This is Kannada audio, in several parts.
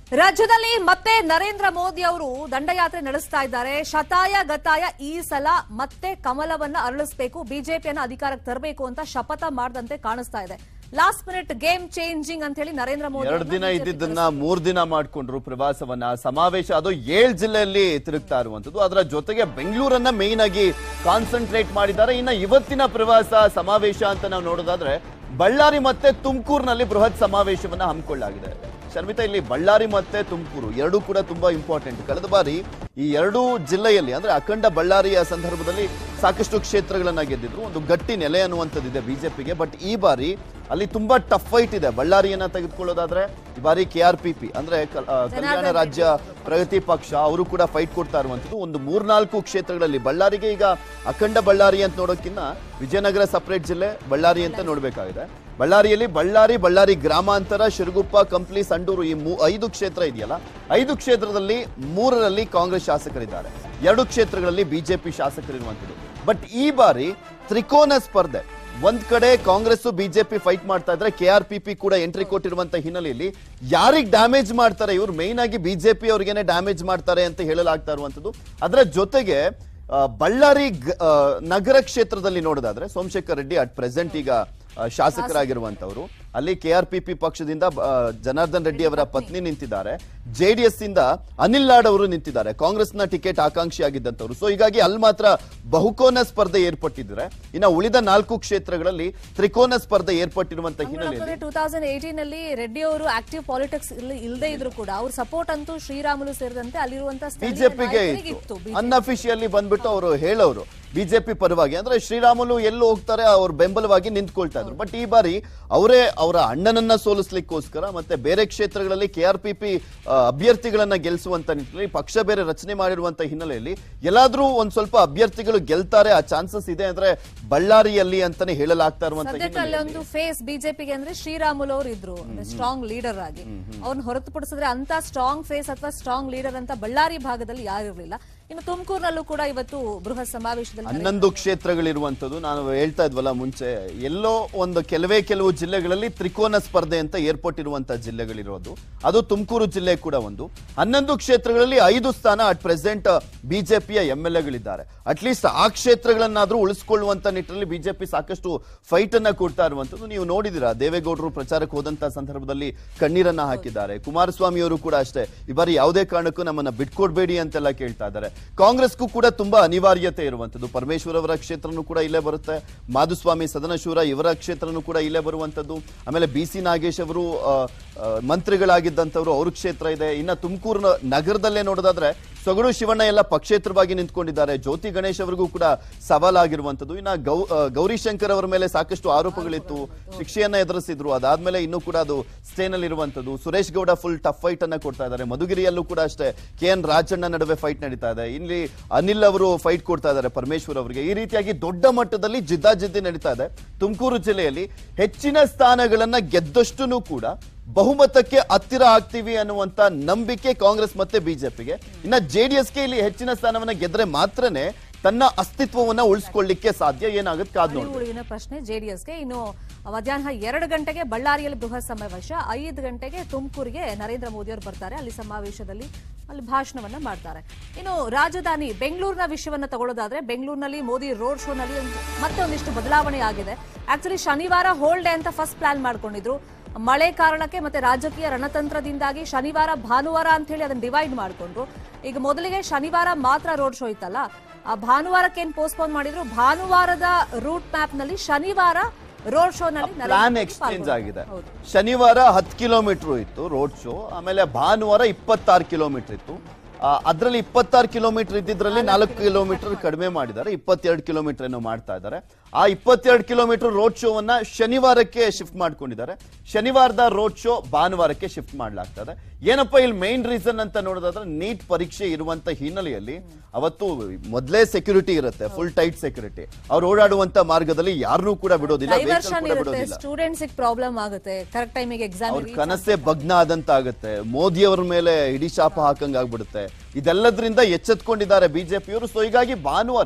ರಾಜ್ಯದಲ್ಲಿ ಮತ್ತೆ ನರೇಂದ್ರ ಮೋದಿ ಅವರು ದಂಡಯಾತ್ರೆ ನಡೆಸ್ತಾ ಇದ್ದಾರೆ ಶತಾಯ ಗತಾಯ ಈ ಸಲ ಮತ್ತೆ ಕಮಲವನ್ನ ಅರಳಿಸಬೇಕು ಬಿಜೆಪಿಯನ್ನ ಅಧಿಕಾರಕ್ಕೆ ತರಬೇಕು ಅಂತ ಶಪಥ ಮಾಡದಂತೆ ಕಾಣಿಸ್ತಾ ಇದೆ ಲಾಸ್ಟ್ ಮಿನಿಟ್ ಗೇಮ್ ಚೇಂಜಿಂಗ್ ಅಂತ ಹೇಳಿ ನರೇಂದ್ರ ಮೋದಿ ಎರಡು ದಿನ ಇದ್ದಿದ್ದನ್ನ ಮೂರ್ ದಿನ ಮಾಡ್ಕೊಂಡ್ರು ಪ್ರವಾಸವನ್ನ ಸಮಾವೇಶ ಅದು ಏಳ್ ಜಿಲ್ಲೆಯಲ್ಲಿ ತಿರುಗ್ತಾ ಇರುವಂತದ್ದು ಅದರ ಜೊತೆಗೆ ಬೆಂಗಳೂರನ್ನ ಮೇನ್ ಆಗಿ ಕಾನ್ಸಂಟ್ರೇಟ್ ಮಾಡಿದ್ದಾರೆ ಇನ್ನ ಇವತ್ತಿನ ಪ್ರವಾಸ ಸಮಾವೇಶ ಅಂತ ನಾವು ನೋಡೋದಾದ್ರೆ ಬಳ್ಳಾರಿ ಮತ್ತೆ ತುಮಕೂರಿನಲ್ಲಿ ಬೃಹತ್ ಸಮಾವೇಶವನ್ನ ಹಮ್ಮಿಕೊಳ್ಳಲಾಗಿದೆ ಶರ್ಮಿತಾ ಇಲ್ಲಿ ಬಳ್ಳಾರಿ ಮತ್ತೆ ತುಮಕೂರು ಎರಡೂ ಕೂಡ ತುಂಬಾ ಇಂಪಾರ್ಟೆಂಟ್ ಕಳೆದ ಬಾರಿ ಈ ಎರಡೂ ಜಿಲ್ಲೆಯಲ್ಲಿ ಅಂದ್ರೆ ಅಖಂಡ ಬಳ್ಳಾರಿಯ ಸಂದರ್ಭದಲ್ಲಿ ಸಾಕಷ್ಟು ಕ್ಷೇತ್ರಗಳನ್ನ ಗೆದ್ದಿದ್ರು ಒಂದು ಗಟ್ಟಿ ನೆಲೆ ಅನ್ನುವಂಥದ್ದಿದೆ ಬಿಜೆಪಿಗೆ ಬಟ್ ಈ ಬಾರಿ ಅಲ್ಲಿ ತುಂಬಾ ಟಫ್ ಫೈಟ್ ಇದೆ ಬಳ್ಳಾರಿಯನ್ನ ತೆಗೆದುಕೊಳ್ಳೋದಾದ್ರೆ ಈ ಬಾರಿ ಕೆ ಆರ್ ಪಿ ಪಿ ಅಂದ್ರೆ ಕಲ್- ಆ, ಕಲ್ಯಾಣ ರಾಜ್ಯ ಪ್ರಗತಿ ಪಕ್ಷ ಅವರು ಕೂಡ ಫೈಟ್ ಕೊಡ್ತಾ ಇರುವಂತದ್ದು ಒಂದು ಮೂರ್ನಾಲ್ಕು ಕ್ಷೇತ್ರಗಳಲ್ಲಿ ಬಳ್ಳಾರಿಗೆ ಈಗ ಅಖಂಡ ಬಳ್ಳಾರಿ ಅಂತ ನೋಡೋಕ್ಕಿಂತ ವಿಜಯನಗರ ಸಪರೇಟ್ ಜಿಲ್ಲೆ ಬಳ್ಳಾರಿ ಅಂತ ನೋಡ್ಬೇಕಾಗಿದೆ ಬಳ್ಳಾರಿಯಲ್ಲಿ ಬಳ್ಳಾರಿ ಬಳ್ಳಾರಿ ಗ್ರಾಮಾಂತರ ಶಿರಗುಪ್ಪ ಕಂಪ್ಲಿ ಸಂಡೂರು ಈ ಮೂ ಐದು ಕ್ಷೇತ್ರ ಇದೆಯಲ್ಲ ಐದು ಕ್ಷೇತ್ರದಲ್ಲಿ ಮೂರರಲ್ಲಿ ಕಾಂಗ್ರೆಸ್ ಶಾಸಕರಿದ್ದಾರೆ ಎರಡು ಕ್ಷೇತ್ರಗಳಲ್ಲಿ ಬಿಜೆಪಿ ಶಾಸಕರಿರುವಂಥದ್ದು ಬಟ್ ಈ ಬಾರಿ ತ್ರಿಕೋನ ಸ್ಪರ್ಧೆ ಒಂದ್ ಕಡೆ ಕಾಂಗ್ರೆಸ್ ಬಿಜೆಪಿ ಫೈಟ್ ಮಾಡ್ತಾ ಇದ್ರೆ ಕೆ ಆರ್ ಪಿ ಪಿ ಕೂಡ ಎಂಟ್ರಿ ಕೊಟ್ಟಿರುವಂತ ಹಿನ್ನೆಲೆಯಲ್ಲಿ ಯಾರಿಗ್ ಡ್ಯಾಮೇಜ್ ಮಾಡ್ತಾರೆ ಇವ್ರು ಮೇನ್ ಆಗಿ ಬಿಜೆಪಿ ಅವ್ರಿಗೇನೆ ಡ್ಯಾಮೇಜ್ ಮಾಡ್ತಾರೆ ಅಂತ ಹೇಳಲಾಗ್ತಾ ಇರುವಂತದ್ದು ಅದರ ಜೊತೆಗೆ ಆ, ಬಳ್ಳಾರಿ ಗ- ಆ, ನಗರ ಕ್ಷೇತ್ರದಲ್ಲಿ ನೋಡೋದಾದ್ರೆ ಸೋಮಶೇಖರ್ ರೆಡ್ಡಿ ಅಟ್ ಪ್ರೆಸೆಂಟ್ ಈಗ ಆ, ಶಾಸಕರಾಗಿರುವಂತವರು ಅಲ್ಲಿ ಕೆ ಆರ್ ಪಿ ಪಿ ಪಕ್ಷದಿಂದ ಆ, ಜನಾರ್ದನ್ ರೆಡ್ಡಿ ಅವರ ಪತ್ನಿ ನಿಂತಿದ್ದಾರೆ ಜೆಡಿಎಸ್ ಇಂದ ಅನಿಲ್ ಲಾಡ್ ಅವರು ನಿಂತಿದ್ದಾರೆ ಕಾಂಗ್ರೆಸ್ನ ಟಿಕೆಟ್ ಆಕಾಂಕ್ಷಿ ಆಗಿದ್ದಂತವರು ಸೊ ಹೀಗಾಗಿ ಅಲ್ಲಿ ಮಾತ್ರ ಬಹುಕೋನ ಸ್ಪರ್ಧೆ ಏರ್ಪಟ್ಟಿದ್ರೆ ಇನ್ನ ಉಳಿದ ನಾಲ್ಕು ಕ್ಷೇತ್ರಗಳಲ್ಲಿ ತ್ರಿಕೋನ ಸ್ಪರ್ಧೆ ಏರ್ಪಟ್ಟಿರುವಂತ ಹಿನ್ನೆಲೆಯಲ್ಲಿ ಟೂ ತೌಸಂಡ್ ಏಟೀನ್ ಅಲ್ಲಿ ರೆಡ್ಡಿ ಅವರು ಆಕ್ಟಿವ್ ಪಾಲಿಟಿಕ್ಸ್ ಇಲ್ಲದೆ ಇದ್ರು ಕೂಡ ಅವ್ರ ಸಪೋರ್ಟ್ ಅಂತೂ ಶ್ರೀರಾಮುಲು ಸೇರಿದಂತೆ ಅಲ್ಲಿರುವಂತಹ ಸ್ಥಳೀಯ ಬಿಜೆಪಿಗೆ ನಾಯಕರಿಗೆ ಇತ್ತು ಇತ್ತು ಅನ್ಅಫಿಷಿಯಲಿ ಬಂದ್ಬಿಟ್ಟು ಅವರು ಹೇಳೋರು ಬಿಜೆಪಿ ಪರವಾಗಿ ಅಂದ್ರೆ ಶ್ರೀರಾಮುಲು ಎಲ್ಲೂ ಹೋಗ್ತಾರೆ ಅವ್ರ ಬೆಂಬಲವಾಗಿ ನಿಂತ್ಕೊಳ್ತಾ ಇದ್ರು ಬಟ್ ಈ ಬಾರಿ ಅವರೇ ಅವರ ಅಣ್ಣನನ್ನ ಸೋಲಿಸ್ಲಿಕ್ಕೋಸ್ಕರ ಮತ್ತೆ ಬೇರೆ ಕ್ಷೇತ್ರಗಳಲ್ಲಿ ಕೆ ಆರ್ ಪಿ ಪಿ ಅಭ್ಯರ್ಥಿಗಳನ್ನ ಗೆಲ್ಲಿಸುವಂತ ನಿಟ್ಟಿನಲ್ಲಿ ಪಕ್ಷ ಬೇರೆ ರಚನೆ ಮಾಡಿರುವಂತ ಹಿನ್ನೆಲೆಯಲ್ಲಿ ಎಲ್ಲಾದ್ರೂ ಒಂದ್ ಸ್ವಲ್ಪ ಅಭ್ಯರ್ಥಿಗಳು ಗೆಲ್ತಾರೆ ಆ ಚಾನ್ಸಸ್ ಇದೆ ಅಂದ್ರೆ ಬಳ್ಳಾರಿಯಲ್ಲಿ ಅಂತಾನೆ ಹೇಳಲಾಗ್ತಾ ಇರುವಂತ ಸದ್ಯಕ್ಕೆ ಅಲ್ಲಿ ಒಂದು ಫೇಸ್ ಬಿಜೆಪಿಗೆ ಅಂದ್ರೆ ಶ್ರೀರಾಮುಲು ಅವರು ಇದ್ರು ಸ್ಟ್ರಾಂಗ್ ಲೀಡರ್ ಆಗಿ ಅವ್ರನ್ನ ಹೊರತುಪಡಿಸಿದ್ರೆ ಅಂತ ಸ್ಟ್ರಾಂಗ್ ಫೇಸ್ ಅಥವಾ ಸ್ಟ್ರಾಂಗ್ ಲೀಡರ್ ಅಂತ ಬಳ್ಳಾರಿ ಭಾಗದಲ್ಲಿ ಯಾರು ಇರಲಿಲ್ಲ ಇನ್ನು ತುಮಕೂರಿನಲ್ಲೂ ಕೂಡ ಇವತ್ತು ಬೃಹತ್ ಸಮಾವೇಶದಲ್ಲಿ ಹನ್ನೊಂದು ಕ್ಷೇತ್ರಗಳಿರುವಂತದ್ದು ನಾನು ಹೇಳ್ತಾ ಇದ್ವಲ್ಲ ಮುಂಚೆ ಎಲ್ಲೋ ಒಂದು ಕೆಲವೇ ಕೆಲವು ಜಿಲ್ಲೆಗಳಲ್ಲಿ ತ್ರಿಕೋನ ಸ್ಪರ್ಧೆ ಅಂತ ಏರ್ಪಟ್ಟಿರುವಂತಹ ಜಿಲ್ಲೆಗಳಿರೋದು ಅದು ತುಮಕೂರು ಜಿಲ್ಲೆ ಕೂಡ ಒಂದು ಹನ್ನೊಂದು ಕ್ಷೇತ್ರಗಳಲ್ಲಿ ಐದು ಸ್ಥಾನ ಅಟ್ ಪ್ರೆಸೆಂಟ್ ಬಿಜೆಪಿಯ ಎಂ ಎಲ್ ಎಗಳಿದ್ದಾರೆ ಅಟ್ಲೀಸ್ಟ್ ಆ ಕ್ಷೇತ್ರಗಳನ್ನಾದ್ರೂ ಉಳಿಸ್ಕೊಳ್ಳುವಂತ ನಿಟ್ಟಿನಲ್ಲಿ ಬಿಜೆಪಿ ಸಾಕಷ್ಟು ಫೈಟ್ ಅನ್ನ ಕೊಡ್ತಾ ಇರುವಂತದ್ದು ನೀವು ನೋಡಿದಿರಾ ದೇವೇಗೌಡರು ಪ್ರಚಾರಕ್ಕೆ ಹೋದಂತ ಸಂದರ್ಭದಲ್ಲಿ ಕಣ್ಣೀರನ್ನ ಹಾಕಿದ್ದಾರೆ ಕುಮಾರಸ್ವಾಮಿ ಅವರು ಕೂಡ ಅಷ್ಟೇ ಈ ಬಾರಿ ಯಾವುದೇ ಕಾರಣಕ್ಕೂ ನಮ್ಮನ್ನ ಬಿಟ್ಕೊಡ್ಬೇಡಿ ಅಂತೆಲ್ಲ ಕೇಳ್ತಾ ಇದ್ದಾರೆ ಕಾಂಗ್ರೆಸ್ಗೂ ಕೂಡ ತುಂಬಾ ಅನಿವಾರ್ಯತೆ ಇರುವಂತದ್ದು ಪರಮೇಶ್ವರ್ ಅವರ ಕ್ಷೇತ್ರನೂ ಕೂಡ ಇಲ್ಲೇ ಬರುತ್ತೆ ಮಾಧುಸ್ವಾಮಿ ಸದನಶೂರ ಇವರ ಕ್ಷೇತ್ರನೂ ಕೂಡ ಇಲ್ಲೇ ಬರುವಂತದ್ದು ಆಮೇಲೆ ಬಿ ಸಿ ನಾಗೇಶ್ ಅವರು ಆ, ಆ, ಮಂತ್ರಿಗಳಾಗಿದ್ದಂಥವ್ರು ಅವ್ರ ಕ್ಷೇತ್ರ ಇದೆ ಇನ್ನ ತುಮಕೂರು ನಗರದಲ್ಲೇ ನೋಡೋದಾದ್ರೆ ಸೊಗಡು ಶಿವಣ್ಣ ಎಲ್ಲ ಪಕ್ಷೇತರವಾಗಿ ನಿಂತ್ಕೊಂಡಿದ್ದಾರೆ ಜ್ಯೋತಿ ಗಣೇಶ್ ಅವರಿಗೂ ಕೂಡ ಸವಾಲಾಗಿರುವಂತದ್ದು ಇನ್ನ ಗೌ ಆ, ಗೌರಿಶಂಕರ್ ಅವರ ಮೇಲೆ ಸಾಕಷ್ಟು ಆರೋಪಗಳಿತ್ತು ಶಿಕ್ಷೆಯನ್ನ ಎದುರಿಸಿದ್ರು ಅದಾದ್ಮೇಲೆ ಇನ್ನೂ ಕೂಡ ಅದು ಸ್ಟೇನಲ್ಲಿ ಇರುವಂತದ್ದು Suresh Gowda full tough fight ಅನ್ನ ಕೊಡ್ತಾ ಇದ್ದಾರೆ ಮಧುಗಿರಿಯಲ್ಲೂ ಕೂಡ ಅಷ್ಟೇ ಕೆ ಎನ್ ರಾಜಣ್ಣ ನಡುವೆ ಫೈಟ್ ನಡೀತಾ ಇದೆ ಇಲ್ಲಿ ಅನಿಲ್ ಅವರು ಫೈಟ್ ಕೊಡ್ತಾ ಇದ್ದಾರೆ ಪರಮೇಶ್ವರ್ ಅವರಿಗೆ ಈ ರೀತಿಯಾಗಿ ದೊಡ್ಡ ಮಟ್ಟದಲ್ಲಿ ಜಿದ್ದಾಜಿದ್ದಿ ನಡೀತಾ ಇದೆ ತುಮಕೂರು ಜಿಲ್ಲೆಯಲ್ಲಿ ಹೆಚ್ಚಿನ ಸ್ಥಾನಗಳನ್ನ ಗೆದ್ದಷ್ಟೂ ಕೂಡ ಬಹುಮತಕ್ಕೆ ಹತ್ತಿರ ಆಗ್ತೀವಿ ಅನ್ನುವಂತ ನಂಬಿಕೆ ಕಾಂಗ್ರೆಸ್ ಮತ್ತೆ ಬಿಜೆಪಿಗೆ ಇನ್ನ ಜೆಡಿಎಸ್ಗೆ ಇಲ್ಲಿ ಹೆಚ್ಚಿನ ಸ್ಥಾನವನ್ನ ಗೆದ್ರೆ ಮಾತ್ರನೇ ತನ್ನ ಅಸ್ತಿತ್ವವನ್ನ ಉಳಿಸ್ಕೊಳ್ಳಿಕ್ಕೆ ಸಾಧ್ಯ ಏನಾಗುತ್ತೆ ಕಾದ್ ನೋಡಿ ಉಳಿವಿನ ಪ್ರಶ್ನೆ ಜೆಡಿಎಸ್ಗೆ ಇನ್ನು ಮಧ್ಯಾಹ್ನ ಎರಡು ಗಂಟೆಗೆ ಬಳ್ಳಾರಿಯಲ್ಲಿ ಬೃಹತ್ ಸಮಾವೇಶ ಐದು ಗಂಟೆಗೆ ತುಮಕೂರಿಗೆ ನರೇಂದ್ರ ಮೋದಿ ಅವರು ಬರ್ತಾರೆ ಅಲ್ಲಿ ಸಮಾವೇಶದಲ್ಲಿ ಅಲ್ಲಿ ಭಾಷಣವನ್ನ ಮಾಡ್ತಾರೆ ಇನ್ನು ರಾಜಧಾನಿ ಬೆಂಗಳೂರಿನ ವಿಷಯವನ್ನ ತಗೊಳ್ಳೋದಾದ್ರೆ ಬೆಂಗಳೂರಿನಲ್ಲಿ ಮೋದಿ ರೋಡ್ ಶೋನಲ್ಲಿ ಒಂದು- ಮತ್ತೆ ಒಂದಿಷ್ಟು ಬದಲಾವಣೆ ಆಗಿದೆ ಆಕ್ಚುಲಿ ಶನಿವಾರ ಹೋಲ್ಡ್ ಡೇ ಅಂತ ಫಸ್ಟ್ ಪ್ಲಾನ್ ಮಾಡ್ಕೊಂಡಿದ್ರು ಮಳೆ ಕಾರಣಕ್ಕೆ ಮತ್ತೆ ರಾಜಕೀಯ ರಣತಂತ್ರದಿಂದಾಗಿ ಶನಿವಾರ ಭಾನುವಾರ ಅಂತ ಹೇಳಿ ಅದನ್ನ ಡಿವೈಡ್ ಮಾಡ್ಕೊಂಡ್ರು ಈಗ ಮೊದಲಿಗೆ ಶನಿವಾರ ಮಾತ್ರ ರೋಡ್ ಶೋ ಇತ್ತಲ್ಲ ಆ ಭಾನುವಾರಕ್ಕೆ ಏನ್ ಪೋಸ್ಟ್ಪೋನ್ ಮಾಡಿದ್ರು ಭಾನುವಾರದ ರೂಟ್ ಮ್ಯಾಪ್ ನಲ್ಲಿ ಶನಿವಾರ ರೋಡ್ ಶೋ ನಲ್ಲಿ ನರೇಂದ್ರ ಪ್ಲಾನ್ ಮೋದಿ ಎಕ್ಸ್ಚೇಂಜ್ ಆಗಿದೆ ಪಾಲ್ಗೊಂಡಿದ್ರು. ಹೌದು. ಶನಿವಾರ ಹತ್ತು ಕಿಲೋಮೀಟರ್ ಇತ್ತು ರೋಡ್ ಶೋ ಆಮೇಲೆ ಭಾನುವಾರ ಇಪ್ಪತ್ತಾರು ಕಿಲೋಮೀಟರ್ ಇತ್ತು ಆ, ಅದ್ರಲ್ಲಿ ಇಪ್ಪತ್ತಾರು ಕಿಲೋಮೀಟರ್ ಇದ್ದಿದ್ರಲ್ಲಿ ನಾಲ್ಕು ಕಿಲೋಮೀಟರ್ ಕಡಿಮೆ ಮಾಡಿದ್ದಾರೆ ಇಪ್ಪತ್ತೆರಡು ಕಿಲೋಮೀಟರ್ ಏನೋ ಮಾಡ್ತಾ ಇದ್ದಾರೆ ಆ ಇಪ್ಪತ್ತೆರಡು ಕಿಲೋಮೀಟರ್ ರೋಡ್ ಶೋವನ್ನ ಶನಿವಾರಕ್ಕೆ ಶಿಫ್ಟ್ ಮಾಡ್ಕೊಂಡಿದ್ದಾರೆ ಶನಿವಾರದ ರೋಡ್ ಶೋ ಭಾನುವಾರಕ್ಕೆ ಶಿಫ್ಟ್ ಮಾಡ್ಲಾಗ್ತದೆ ಏನಪ್ಪ ಇಲ್ಲಿ ಮೈನ್ ರೀಸನ್ ಅಂತ ನೋಡೋದಾದ್ರೆ ನೀಟ್ ಪರೀಕ್ಷೆ ಇರುವಂತ ಹಿನ್ನೆಲೆಯಲ್ಲಿ ಅವತ್ತು ಮೊದಲೇ ಸೆಕ್ಯೂರಿಟಿ ಇರುತ್ತೆ ಫುಲ್ ಟೈಟ್ ಸೆಕ್ಯೂರಿಟಿ ಅವ್ರು ಓಡಾಡುವಂತ ಮಾರ್ಗದಲ್ಲಿ ಯಾರನ್ನೂ ಕೂಡ ಬಿಡೋದಿಲ್ಲ vehicle ಡೈವರ್ಷನ್ ಕೂಡ ಇರುತ್ತೆ ಬಿಡೋದಿಲ್ಲ ಸ್ಟೂಡೆಂಟ್ಸ್ ಪ್ರಾಬ್ಲಮ್ ಆಗುತ್ತೆ ಕರೆಕ್ಟ್ ಟೈಮಿಗೆ ಎಕ್ಸಾಮ್ ಅವ್ರ ಕನಸೇ ಭಗ್ನ ಆದಂತ ಆಗುತ್ತೆ ಮೋದಿ ಅವ್ರ ಮೇಲೆ ಇಡೀ ಶಾಪ ಹಾಕಂಗ್ ಆಗ್ಬಿಡುತ್ತೆ ಇದೆಲ್ಲದ್ರಿಂದ ಎಚ್ಚೆತ್ಕೊಂಡಿದ್ದಾರೆ ಬಿಜೆಪಿಯವರು ಸೊ ಹೀಗಾಗಿ ಭಾನುವಾರ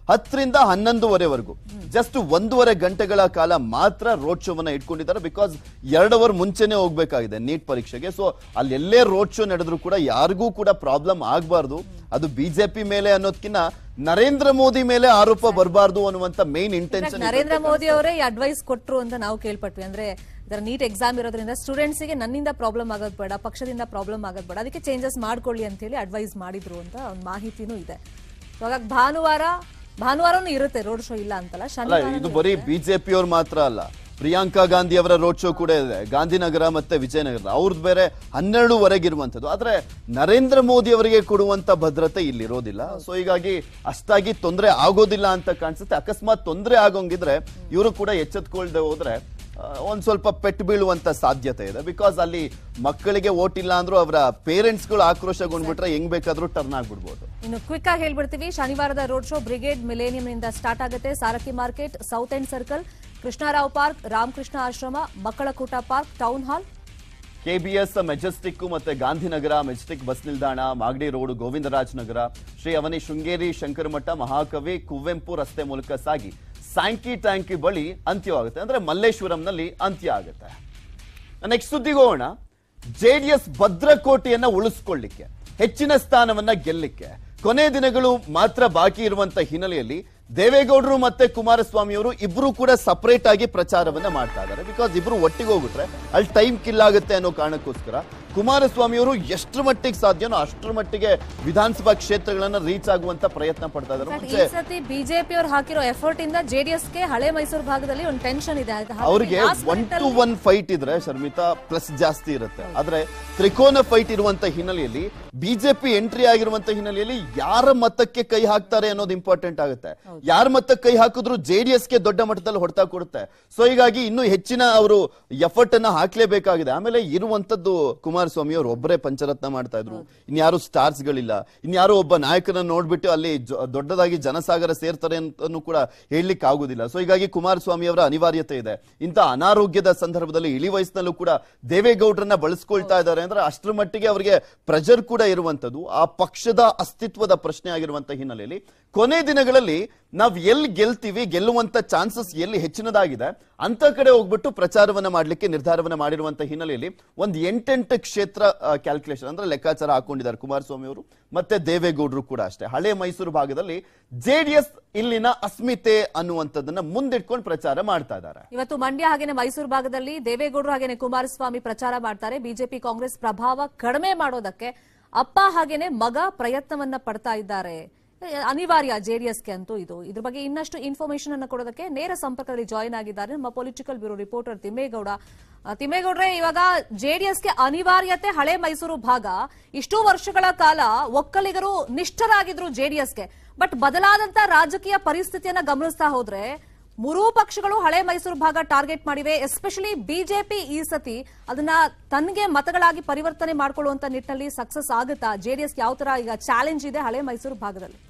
ಹತ್ತರಿಂದ ಹನ್ನೊಂದುವರೆವರೆಗೂ ಜಸ್ಟ್ ಒಂದೂವರೆ ಗಂಟೆಗಳ ಕಾಲ ಮಾತ್ರ ರೋಡ್ ಶೋವನ್ನ ಇಟ್ಕೊಂಡಿದ್ದಾರೆ ಬಿಕಾಸ್ ಎರಡು ಅವರ್ ಮುಂಚೆನೆ ಹೋಗ್ಬೇಕಾಗಿದೆ ನೀಟ್ ಪರೀಕ್ಷೆಗೆ ಸೊ ಅಲ್ಲಿ ಎಲ್ಲೇ ರೋಡ್ ಶೋ ನಡೆದ್ರು ಕೂಡ ಯಾರಿಗೂ ಕೂಡ ಪ್ರಾಬ್ಲಮ್ ಆಗಬಾರ್ದು ಅದು ಬಿಜೆಪಿ ಮೇಲೆ ಅನ್ನೋದ್ಕಿನ್ನ ನರೇಂದ್ರ ಮೋದಿ ಮೇಲೆ ಆರೋಪ ಬರಬಾರ್ದು ಅನ್ನುವಂತ ಮೇನ್ ಇಂಟೆನ್ಷನ್ ನರೇಂದ್ರ ಮೋದಿ ಅವರೇ ಅಡ್ವೈಸ್ ಕೊಟ್ರು ಅಂತ ನಾವು ಕೇಳ್ಪಟ್ವಿ ಅಂದ್ರೆ ಇದರ ನೀಟ್ ಎಕ್ಸಾಮ್ ಇರೋದ್ರಿಂದ ಸ್ಟೂಡೆಂಟ್ಸ್ ಗೆ ನನ್ನಿಂದ ಪ್ರಾಬ್ಲಮ್ ಆಗೋದ್ ಬೇಡ ಪಕ್ಷದಿಂದ ಪ್ರಾಬ್ಲಮ್ ಆಗೋದ್ ಬೇಡ ಅದಕ್ಕೆ ಚೇಂಜಸ್ ಮಾಡ್ಕೊಳ್ಳಿ ಅಂತ ಹೇಳಿ ಅಡ್ವೈಸ್ ಮಾಡಿದ್ರು ಅಂತ ಒಂದು ಮಾಹಿತಿನೂ ಇದೆ So ಹಾಗಾಗಿ ಭಾನುವಾರ ಭಾನುವಾರನೂ ಇರುತ್ತೆ ರೋಡ್ ಶೋ ಇಲ್ಲ ಅಂತಲ್ಲ ಅಲ್ಲ ಶನಿವಾರ ಇದು ಬರೀ ಬಿಜೆಪಿ ಅವ್ರು ಮಾತ್ರ ಅಲ್ಲ ಪ್ರಿಯಾಂಕಾ ಗಾಂಧಿ ಅವರ ರೋಡ್ ಶೋ ಕೂಡ ಇದೆ ಗಾಂಧಿನಗರ ಮತ್ತೆ ವಿಜಯನಗರ ಅವ್ರದ್ದು ಬೇರೆ ಹನ್ನೆರಡುವರೆಗಿರುವಂತದ್ದು ಆದ್ರೆ ನರೇಂದ್ರ ಮೋದಿ ಅವರಿಗೆ ಕೊಡುವಂತ ಭದ್ರತೆ ಇಲ್ಲಿ ಇರೋದಿಲ್ಲ ಸೊ ಹೀಗಾಗಿ ಅಷ್ಟಾಗಿ ತೊಂದರೆ ಆಗೋದಿಲ್ಲ ಅಂತ ಕಾಣಿಸುತ್ತೆ ಅಕಸ್ಮಾತ್ ತೊಂದರೆ ಆಗೋಂಗಿದ್ರೆ ಇವರು ಕೂಡ ಎಚ್ಚೆತ್ಕೊಳ್ದೆ ಹೋದ್ರೆ ಆ, ಒಂದ್ ಸ್ವಲ್ಪ ಪೆಟ್ಟು ಬೀಳುವಂತ ಸಾಧ್ಯತೆ ಇದೆ ಬಿಕಾಸ್ ಅಲ್ಲಿ ಮಕ್ಕಳಿಗೆ ಓಟ್ ಇಲ್ಲ ಅಂದ್ರೂ ಅವರ ಪೇರೆಂಟ್ಸ್ಗಳು ಆಕ್ರೋಶಗೊಂಡ್ಬಿಟ್ರೆ ಹೆಂಗ್ ಬೇಕಾದ್ರೂ ಟರ್ನ್ ಆಗ್ಬಿಡ್ಬೋದು ಇನ್ನು ಕ್ವಿಕ್ ಆಗಿ ಹೇಳ್ಬಿಡ್ತೀವಿ ಶನಿವಾರದ ರೋಡ್ ಶೋ ಬ್ರಿಗೇಡ್ ಮಿಲೇನಿಯಂ ನಿಂದ ಸ್ಟಾರ್ಟ್ ಆಗುತ್ತೆ Sarathi market South End Circle Krishna Rao park Ramakrishna Ashram Makkala Koota park town hall KBS Majestic ಮತ್ತೆ ಗಾಂಧಿನಗರ ಮೆಜೆಸ್ಟಿಕ್ ಬಸ್ ನಿಲ್ದಾಣ ಮಾಗಡಿ ರೋಡ್ ಗೋವಿಂದರಾಜ್ ನಗರ ಶ್ರೀ ಅವನಿ ಶೃಂಗೇರಿ ಶಂಕರಮಠ ಮಹಾಕವಿ ಕುವೆಂಪು ರಸ್ತೆ ಮೂಲಕ ಸಾಗಿ ಸ್ಯಾಂಕಿ ಟ್ಯಾಂಕಿ ಬಳಿ ಅಂತ್ಯವಾಗುತ್ತೆ ಅಂದ್ರೆ ಮಲ್ಲೇಶ್ವರಂನಲ್ಲಿ ಅಂತ್ಯ ಆಗುತ್ತೆ ನೆಕ್ಸ್ಟ್ ಸುದ್ದಿಗೆ ಹೋಗೋಣ ಜೆಡಿಎಸ್ ಭದ್ರಕೋಟೆಯನ್ನ ಉಳಿಸ್ಕೊಳ್ಳಿಕ್ಕೆ ಹೆಚ್ಚಿನ ಸ್ಥಾನವನ್ನ ಗೆಲ್ಲಿಕ್ಕೆ ಕೊನೆ ದಿನಗಳು ಮಾತ್ರ ಬಾಕಿ ಇರುವಂತ ಹಿನ್ನೆಲೆಯಲ್ಲಿ ದೇವೇಗೌಡರು ಮತ್ತೆ ಕುಮಾರಸ್ವಾಮಿ ಅವರು ಇಬ್ರು ಕೂಡ ಸಪರೇಟ್ ಆಗಿ ಪ್ರಚಾರವನ್ನ ಮಾಡ್ತಾ ಇದ್ದಾರೆ ಬಿಕಾಸ್ ಇಬ್ರು ಒಟ್ಟಿಗೆ ಹೋಗ್ಬಿಟ್ರೆ ಅಲ್ಲಿ ಟೈಮ್ ಕಿಲ್ ಆಗುತ್ತೆ ಅನ್ನೋ ಕಾರಣಕ್ಕೋಸ್ಕರ ಕುಮಾರಸ್ವಾಮಿ ಅವರು ಎಷ್ಟರ ಮಟ್ಟಿಗೆ ಸಾಧ್ಯನೋ ಅಷ್ಟರ ಮಟ್ಟಿಗೆ ವಿಧಾನಸಭಾ ಕ್ಷೇತ್ರಗಳನ್ನ ರೀಚ್ ಆಗುವಂತ ಪ್ರಯತ್ನ ಪಡ್ತಾ ಇದ್ದಾರೆ ಈ ಮುಂಚೆ ಸತಿ ಬಿಜೆಪಿ ಅವ್ರು ಹಾಕಿರೋ ಎಫರ್ಟ್ ಇಂದ ಜೆಡಿಎಸ್ ಗೆ ಹಳೆ ಮೈಸೂರು ಭಾಗದಲ್ಲಿ ಒಂದು ಟೆನ್ಷನ್ ಇದೆ ಆಯ್ತಾ? ಹಾಗಾಗಿ ಅವ್ರಿಗೆ last ಒನ್ minute ಟು ಅಲ್ಲಿ- ಒನ್ ಫೈಟ್ ಇದ್ರೆ ಶರ್ಮಿತಾ ಪ್ಲಸ್ ಜಾಸ್ತಿ ಇರುತ್ತೆ ಆದ್ರೆ ತ್ರಿಕೋನ ಫೈಟ್ ಇರುವಂತ ಹಿನ್ನೆಲೆಯಲ್ಲಿ ಬಿಜೆಪಿ ಎಂಟ್ರಿ ಆಗಿರುವಂತ ಹಿನ್ನೆಲೆಯಲ್ಲಿ ಯಾರ ಮತಕ್ಕೆ ಕೈ ಹಾಕ್ತಾರೆ ಅನ್ನೋದು ಇಂಪಾರ್ಟೆಂಟ್ ಆಗುತ್ತೆ ಯಾರ ಮತಕ್ಕೆ ಕೈ ಹಾಕಿದ್ರು ಜೆಡಿಎಸ್ ಗೆ ದೊಡ್ಡ ಮಟ್ಟದಲ್ಲಿ ಹೊಡೆತ ಕೊಡುತ್ತೆ ಸೊ ಹೀಗಾಗಿ ಇನ್ನೂ ಹೆಚ್ಚಿನ ಅವರು ಎಫರ್ಟ್ ಅನ್ನ ಹಾಕ್ಲೇಬೇಕಾಗಿದೆ ಆಮೇಲೆ ಇರುವಂತದ್ದು ಕುಮಾರಸ್ವಾಮಿ ಅವರು ಒಬ್ಬರೇ ಪಂಚರತ್ನ ಮಾಡ್ತಾ ಇದ್ರು ಇನ್ಯಾರು ಸ್ಟಾರ್ಸ್ ಗಳಿಲ್ಲ ಇನ್ಯಾರೋ ಒಬ್ಬ ನಾಯಕನ ನೋಡ್ಬಿಟ್ಟು ಅಲ್ಲಿ ಜೊ- ದೊಡ್ಡದಾಗಿ ಜನಸಾಗರ ಸೇರ್ತಾರೆ ಅಂತಾನು ಕೂಡ ಹೇಳಲಿಕ್ಕೆ ಆಗುದಿಲ್ಲ ಸೊ ಹೀಗಾಗಿ ಕುಮಾರಸ್ವಾಮಿ ಅವರ ಅನಿವಾರ್ಯತೆ ಇದೆ ಇಂಥ ಅನಾರೋಗ್ಯದ ಸಂದರ್ಭದಲ್ಲಿ ಇಳಿ ವಯಸ್ಸಿನಲ್ಲೂ ಕೂಡ ದೇವೇಗೌಡರನ್ನ ಬಳಸ್ಕೊಳ್ತಾ ಇದ್ದಾರೆ ಅಂದ್ರೆ ಅಷ್ಟರ ಮಟ್ಟಿಗೆ ಅವರಿಗೆ ಪ್ರೆಜರ್ ಕೂಡ ಇರುವಂತದ್ದು ಆ ಪಕ್ಷದ ಅಸ್ತಿತ್ವದ ಪ್ರಶ್ನೆ ಆಗಿರುವಂತ ಹಿನ್ನೆಲೆಯಲ್ಲಿ ಕೊನೆ ದಿನಗಳಲ್ಲಿ ನಾವ್ ಎಲ್ಲಿ ಗೆಲ್ತೀವಿ ಗೆಲ್ಲುವಂತ ಚಾನ್ಸಸ್ ಎಲ್ಲಿ ಹೆಚ್ಚಿನದಾಗಿದೆ ಅಂತ ಕಡೆ ಹೋಗ್ಬಿಟ್ಟು ಪ್ರಚಾರವನ್ನ ಮಾಡ್ಲಿಕ್ಕೆ ನಿರ್ಧಾರವನ್ನ ಮಾಡಿರುವಂತ ಹಿನ್ನೆಲೆಯಲ್ಲಿ ಒಂದ್ ಎಂಟೆಂಟು ಕ್ಷೇತ್ರ ಕ್ಯಾಲ್ಕುಲೇಷನ್ ಅಂದ್ರೆ ಲೆಕ್ಕಾಚಾರ ಹಾಕೊಂಡಿದ್ದಾರೆ ಕುಮಾರಸ್ವಾಮಿ ಅವರು ಮತ್ತೆ ದೇವೇಗೌಡರು ಕೂಡ ಅಷ್ಟೇ ಹಳೆ ಮೈಸೂರು ಭಾಗದಲ್ಲಿ ಜೆಡಿಎಸ್ ಇಲ್ಲಿನ ಅಸ್ಮಿತೆ ಅನ್ನುವಂಥದ್ದನ್ನ ಮುಂದಿಟ್ಕೊಂಡು ಪ್ರಚಾರ ಮಾಡ್ತಾ ಇದ್ದಾರೆ ಇವತ್ತು ಮಂಡ್ಯ ಹಾಗೇನೆ ಮೈಸೂರು ಭಾಗದಲ್ಲಿ ದೇವೇಗೌಡರು ಹಾಗೇನೆ ಕುಮಾರಸ್ವಾಮಿ ಪ್ರಚಾರ ಮಾಡ್ತಾರೆ ಬಿಜೆಪಿ ಕಾಂಗ್ರೆಸ್ ಪ್ರಭಾವ ಕಡಿಮೆ ಮಾಡೋದಕ್ಕೆ ಅಪ್ಪ ಹಾಗೇನೆ ಮಗ ಪ್ರಯತ್ನವನ್ನ ಪಡ್ತಾ ಇದ್ದಾರೆ ಎ, ಅನಿವಾರ್ಯ ಜೆಡಿಎಸ್ಗೆ ಅಂತೂ ಇದು ಇದ್ರ ಬಗ್ಗೆ ಇನ್ನಷ್ಟು ಇನ್ಫಾರ್ಮೇಶನ್ ಅನ್ನು ಕೊಡೋದಕ್ಕೆ ನೇರ ಸಂಪರ್ಕದಲ್ಲಿ ಜಾಯಿನ್ ಆಗಿದ್ದಾರೆ ನಮ್ಮ ಪೊಲಿಟಿಕಲ್ ಬ್ಯೂರೋ ರಿಪೋರ್ಟರ್ ತಿಮ್ಮೇಗೌಡ ಆ, ತಿಮ್ಮೇಗೌಡ್ರೆ ಇವಾಗ ಜೆಡಿಎಸ್ಗೆ ಅನಿವಾರ್ಯತೆ ಹಳೆ ಮೈಸೂರು ಭಾಗ ಇಷ್ಟೂ ವರ್ಷಗಳ ಕಾಲ ಒಕ್ಕಲಿಗರು ನಿಷ್ಠರಾಗಿದ್ರು ಜೆಡಿಎಸ್ಗೆ ಬಟ್ ಬದಲಾದಂತ ರಾಜಕೀಯ ಪರಿಸ್ಥಿತಿಯನ್ನ ಗಮನಿಸ್ತಾ ಹೋದ್ರೆ ಮೂರೂ ಪಕ್ಷಗಳು ಹಳೆ ಮೈಸೂರು ಭಾಗ ಟಾರ್ಗೆಟ್ ಮಾಡಿವೆ ಎಸ್ಪೆಷಲಿ ಬಿಜೆಪಿ ಈ ಸತಿ ಅದನ್ನ ತನ್ಗೆ ಮತಗಳಾಗಿ ಪರಿವರ್ತನೆ ಮಾಡ್ಕೊಳ್ಳುವಂತ ನಿಟ್ಟಿನಲ್ಲಿ ಸಕ್ಸಸ್ ಆಗುತ್ತಾ ಜೆಡಿಎಸ್ ಯಾವ ತರ ಈಗ ಚಾಲೆಂಜ್ ಇದೆ ಹಳೆ ಮೈಸೂರು ಭಾಗದಲ್ಲಿ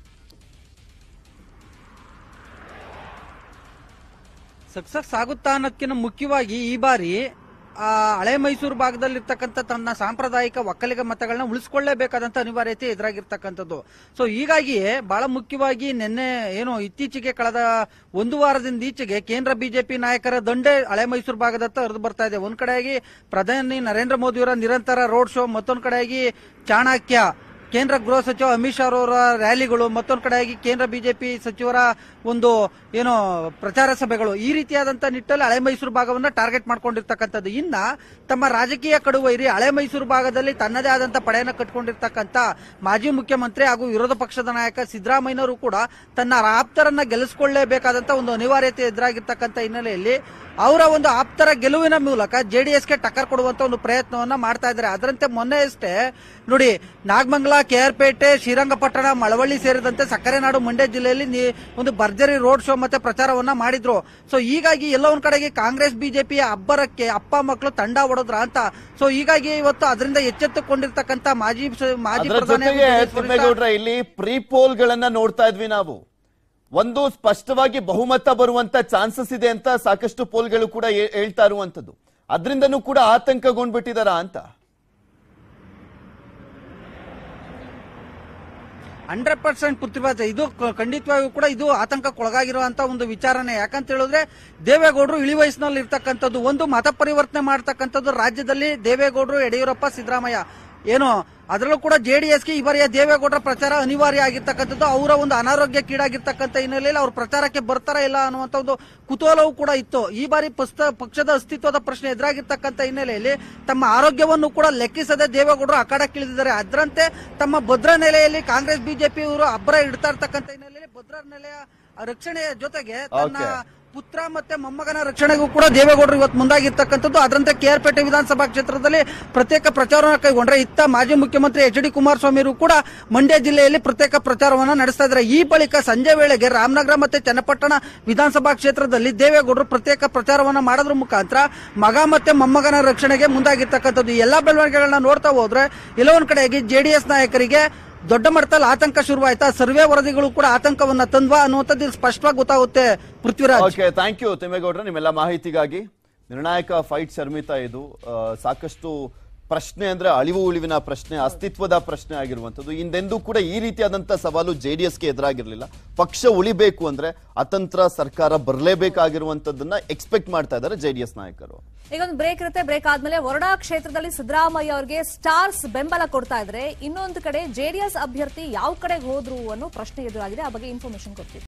ಸಕ್ಸಸ್ ಆಗುತ್ತಾ ಅನ್ನೋದಕ್ಕಿಂತ ಮುಖ್ಯವಾಗಿ ಈ ಬಾರಿ ಆ ಹಳೆ ಮೈಸೂರು ಭಾಗದಲ್ಲಿರ್ತಕ್ಕಂಥ ತನ್ನ ಸಾಂಪ್ರದಾಯಿಕ ಒಕ್ಕಲಿಗ ಮತಗಳನ್ನ ಉಳಿಸ್ಕೊಳ್ಳೇಬೇಕಾದಂತ ಅನಿವಾರ್ಯತೆ ಎದುರಾಗಿರ್ತಕ್ಕಂಥದ್ದು ಸೊ ಹೀಗಾಗಿ ಬಹಳ ಮುಖ್ಯವಾಗಿ ನಿನ್ನೆ ಏನು ಇತ್ತೀಚೆಗೆ ಕಳೆದ ಒಂದು ವಾರದಿಂದ ಈಚೆಗೆ ಕೇಂದ್ರ ಬಿಜೆಪಿ ನಾಯಕರ ದಂಡೆ ಹಳೆ ಮೈಸೂರು ಭಾಗದತ್ತ ಹರಿದು ಬರ್ತಾ ಇದೆ ಒಂದ್ ಕಡೆಯಾಗಿ ಪ್ರಧಾನಿ ನರೇಂದ್ರ ಮೋದಿಯವರ ನಿರಂತರ ರೋಡ್ ಶೋ ಮತ್ತೊಂದ್ ಕಡೆಯಾಗಿ ಚಾಣಕ್ಯ ಕೇಂದ್ರ ಗೃಹ ಸಚಿವ ಅಮಿತ್ ಶಾ ಅವರ ರ್ಯಾಲಿಗಳು ಮತ್ತೊಂದು ಕಡೆಯಾಗಿ ಕೇಂದ್ರ ಬಿಜೆಪಿ ಸಚಿವರ ಒಂದು ಏನು ಪ್ರಚಾರ ಸಭೆಗಳು ಈ ರೀತಿಯಾದಂತ ನಿಟ್ಟಲ್ಲಿ ಹಳೆ ಮೈಸೂರು ಭಾಗವನ್ನ ಟಾರ್ಗೆಟ್ ಮಾಡ್ಕೊಂಡಿರ್ತಕ್ಕಂಥದ್ದು ಇನ್ನ ತಮ್ಮ ರಾಜಕೀಯ ಕಡುವೈರಿ ಹಳೆ ಮೈಸೂರು ಭಾಗದಲ್ಲಿ ತನ್ನದೇ ಆದಂತ ಪಡೆಯನ್ನ ಕಟ್ಕೊಂಡಿರ್ತಕ್ಕಂಥ ಮಾಜಿ ಮುಖ್ಯಮಂತ್ರಿ ಹಾಗೂ ವಿರೋಧ ಪಕ್ಷದ ನಾಯಕ ಸಿದ್ದರಾಮಯ್ಯನವರು ಕೂಡ ತನ್ನ ಆಪ್ತರನ್ನ ಗೆಲ್ಲಿಸಿಕೊಳ್ಳಲೇಬೇಕಾದಂತ ಒಂದು ಅನಿವಾರ್ಯತೆ ಎದುರಾಗಿರ್ತಕ್ಕಂಥ ಹಿನ್ನೆಲೆಯಲ್ಲಿ ಅವರ ಒಂದು ಆಪ್ತರ ಗೆಲುವಿನ ಮೂಲಕ ಜೆಡಿಎಸ್ಗೆ ಟಕ್ಕರ್ ಕೊಡುವಂತ ಒಂದು ಪ್ರಯತ್ನವನ್ನ ಮಾಡ್ತಾ ಇದ್ದಾರೆ ಅದರಂತೆ ಮೊನ್ನೆ ಅಷ್ಟೇ ನೋಡಿ ನಾಗಮಂಗಲ ಕೆಆರ್ಪೇಟೆ ಶ್ರೀರಂಗಪಟ್ಟಣ ಮಳವಳ್ಳಿ ಸೇರಿದಂತೆ ಸಕ್ಕರೆ ನಾಡು ಮಂಡ್ಯ ಜಿಲ್ಲೆಯಲ್ಲಿ ನಿ- ಒಂದು ಭರ್ಜರಿ ರೋಡ್ ಶೋ ಮತ್ತೆ ಪ್ರಚಾರವನ್ನ ಮಾಡಿದ್ರು ಸೊ ಹೀಗಾಗಿ ಎಲ್ಲ ಒಂದ್ ಕಡೆಗೆ ಕಾಂಗ್ರೆಸ್ ಬಿಜೆಪಿಯ ಅಬ್ಬರಕ್ಕೆ ಅಪ್ಪ ಮಕ್ಕಳು ತಂಡ ಹೊಡೆದ್ರ ಅಂತ ಸೊ ಹೀಗಾಗಿ ಇವತ್ತು ಅದರಿಂದ ಎಚ್ಚೆತ್ತುಕೊಂಡಿರ್ತಕ್ಕಂಥ ಮಾಜಿ ಸ- ಮಾಜಿ ಅದರ ಪ್ರಧಾನಿ ಜೊತೆಗೆ ಹಾಗೂ ಜೆಡಿಎಸ್ ವರಿಷ್ಠ- ತಿಮ್ಮೇಗೌಡ್ರ ಇಲ್ಲಿ ಪ್ರೀ ಪೋಲ್ ಗಳನ್ನ ನೋಡ್ತಾ ಇದ್ವಿ ನಾವು ಒಂದು ಸ್ಪಷ್ಟವಾಗಿ ಬಹುಮತ ಬರುವಂತ ಚಾನ್ಸಸ್ ಇದೆ ಅಂತ ಸಾಕಷ್ಟು ಪೋಲ್ಗಳು ಕೂಡ ಹೇ- ಹೇಳ್ತಾ ಇರುವಂತದ್ದು ಅದರಿಂದನೂ ಕೂಡ ಆತಂಕಗೊಂಡ್ಬಿಟ್ಟಿದಾರ ಅಂತ ಹಂಡ್ರೆಡ್ ಪರ್ಸೆಂಟ್ ಪೃಥ್ವಿರಾಜ್ ಇದು ಕ- ಖಂಡಿತವಾಗಿಯೂ ಕೂಡ ಇದು ಆತಂಕಕ್ಕೊಳಗಾಗಿರುವಂತ ಒಂದು ವಿಚಾರನೆ ಯಾಕಂತ ಹೇಳಿದ್ರೆ ದೇವೇಗೌಡರು ಇಳಿ ವಯಸ್ಸಿನಲ್ಲಿ ಇರ್ತಕ್ಕಂಥದ್ದು ಒಂದು ಮತ ಪರಿವರ್ತನೆ ಮಾಡ್ತಕ್ಕಂಥದ್ದು ರಾಜ್ಯದಲ್ಲಿ ದೇವೇಗೌಡರು ಯಡಿಯೂರಪ್ಪ ಸಿದ್ದರಾಮಯ್ಯ ಏನು ಅದರಲ್ಲೂ ಕೂಡ ಜೆಡಿಎಸ್ಗೆ ಈ ಬಾರಿಯ ದೇವೇಗೌಡರ ಪ್ರಚಾರ ಅನಿವಾರ್ಯ ಆಗಿರ್ತಕ್ಕಂಥದ್ದು ಅವರ ಒಂದು ಅನಾರೋಗ್ಯಕ್ಕೀಡಾಗಿರ್ತಕ್ಕಂಥ ಹಿನ್ನೆಲೆಯಲ್ಲಿ ಅವ್ರ ಪ್ರಚಾರಕ್ಕೆ ಬರ್ತಾರಾ ಇಲ್ಲ ಅನ್ನುವಂತ ಒಂದು ಕುತೂಹಲವೂ ಕೂಡ ಇತ್ತು ಈ ಬಾರಿ ಪುಸ್ತ- ಪಕ್ಷದ ಅಸ್ತಿತ್ವದ ಪ್ರಶ್ನೆ ಎದುರಾಗಿರ್ತಕ್ಕಂಥ ಹಿನ್ನೆಲೆಯಲ್ಲಿ ತಮ್ಮ ಆರೋಗ್ಯವನ್ನು ಕೂಡ ಲೆಕ್ಕಿಸದೆ ದೇವೇಗೌಡರು ಅಖಾಡಕ್ಕಿಳಿದಿದ್ದಾರೆ ಅದರಂತೆ ತಮ್ಮ ಭದ್ರ ನೆಲೆಯಲ್ಲಿ ಕಾಂಗ್ರೆಸ್ ಬಿಜೆಪಿ ಅವರು ಅಬ್ಬರ ಇಡ್ತಾ ಇರ್ತಕ್ಕಂಥ ಹಿನ್ನೆಲೆಯಲ್ಲಿ ಭದ್ರ ನೆಲೆಯ ರಕ್ಷಣೆಯ ಜೊತೆಗೆ ತನ್ನ Okay. ಪುತ್ರ ಮತ್ತೆ ಮೊಮ್ಮಗನ ರಕ್ಷಣೆಗೂ ಕೂಡ ದೇವೇಗೌಡರು ಇವತ್ತು ಮುಂದಾಗಿರ್ತಕ್ಕಂಥದ್ದು ಅದರಂತೆ ಕೆಆರ್ಪೇಟೆ ವಿಧಾನಸಭಾ ಕ್ಷೇತ್ರದಲ್ಲಿ ಪ್ರತ್ಯೇಕ ಪ್ರಚಾರವನ್ನು ಕೈಗೊಂಡ್ರೆ ಇತ್ತ ಮಾಜಿ ಮುಖ್ಯಮಂತ್ರಿ ಎಚ್ ಡಿ ಕುಮಾರಸ್ವಾಮಿ ಅವರು ಕೂಡ ಮಂಡ್ಯ ಜಿಲ್ಲೆಯಲ್ಲಿ ಪ್ರತ್ಯೇಕ ಪ್ರಚಾರವನ್ನು ನಡೆಸ್ತಾ ಇದ್ದಾರೆ ಈ ಬಳಿಕ ಸಂಜೆ ವೇಳೆಗೆ ರಾಮನಗರ ಮತ್ತೆ ಚನ್ನಪಟ್ಟಣ ವಿಧಾನಸಭಾ ಕ್ಷೇತ್ರದಲ್ಲಿ ದೇವೇಗೌಡರು ಪ್ರತ್ಯೇಕ ಪ್ರಚಾರವನ್ನು ಮಾಡೋದ್ರ ಮುಖಾಂತರ ಮಗ ಮತ್ತೆ ಮೊಮ್ಮಗನ ರಕ್ಷಣೆಗೆ ಮುಂದಾಗಿರ್ತಕ್ಕಂಥದ್ದು ಈ ಎಲ್ಲಾ ಬೆಳವಣಿಗೆಗಳನ್ನ ನೋಡ್ತಾ ಹೋದ್ರೆ ಎಲ್ಲೊಂದ್ ಕಡೆಗೆ ಜೆಡಿಎಸ್ ನಾಯಕರಿಗೆ ದೊಡ್ಡ ಮಟ್ಟದಲ್ಲಿ ಆತಂಕ ಶುರುವಾಯ್ತಾ ಸರ್ವೆ ವರದಿಗಳು ಕೂಡ ಆತಂಕವನ್ನ ತಂದ್ವಾ ಅನ್ನುವಂಥದ್ದು ಇಲ್ಲಿ ಸ್ಪಷ್ಟವಾಗಿ ಗೊತ್ತಾಗುತ್ತೆ ಪೃಥ್ವಿರಾಜ್ ಓಕೆ ಥ್ಯಾಂಕ್ ಯು ತಿಮ್ಮೇಗೌಡ್ರೆ ನಿಮ್ಮೆಲ್ಲ ಮಾಹಿತಿಗಾಗಿ ನಿರ್ಣಾಯಕ ಫೈಟ್ ಶರ್ಮಿತಾ ಇದು ಆ, ಸಾಕಷ್ಟು ಪ್ರಶ್ನೆ ಅಂದ್ರೆ ಅಳಿವು ಉಳಿವಿನ ಪ್ರಶ್ನೆ ಅಸ್ತಿತ್ವದ ಪ್ರಶ್ನೆ ಆಗಿರುವಂತದ್ದು ಹಿಂದೆಂದೂ ಕೂಡ ಈ ರೀತಿಯಾದಂತ ಸವಾಲು ಜೆಡಿಎಸ್ಗೆ ಎದುರಾಗಿರ್ಲಿಲ್ಲ ಪಕ್ಷ ಉಳಿಬೇಕು ಅಂದ್ರೆ ಅತಂತ್ರ ಸರ್ಕಾರ ಬರಲೇಬೇಕಾಗಿರುವಂತದ್ದನ್ನ ಎಕ್ಸ್ಪೆಕ್ಟ್ ಮಾಡ್ತಾ ಇದ್ದಾರೆ ಜೆಡಿಎಸ್ ನಾಯಕರು ಈಗ ಒಂದು ಬ್ರೇಕ್ ಇರುತ್ತೆ ಬ್ರೇಕ್ ಆದ್ಮೇಲೆ ವರಡಾ ಕ್ಷೇತ್ರದಲ್ಲಿ ಸಿದ್ದರಾಮಯ್ಯ ಅವರಿಗೆ ಸ್ಟಾರ್ಸ್ ಬೆಂಬಲ ಕೊಡ್ತಾ ಇದ್ರೆ ಇನ್ನೊಂದು ಕಡೆ ಜೆಡಿಎಸ್ ಅಭ್ಯರ್ಥಿ ಯಾವ ಕಡೆಗೆ ಹೋದ್ರು ಅನ್ನೋ ಪ್ರಶ್ನೆ ಎದುರಾಗಿದೆ ಆ ಬಗ್ಗೆ ಇನ್ಫಾರ್ಮೇಶನ್ ಕೊಡ್ತೀವಿ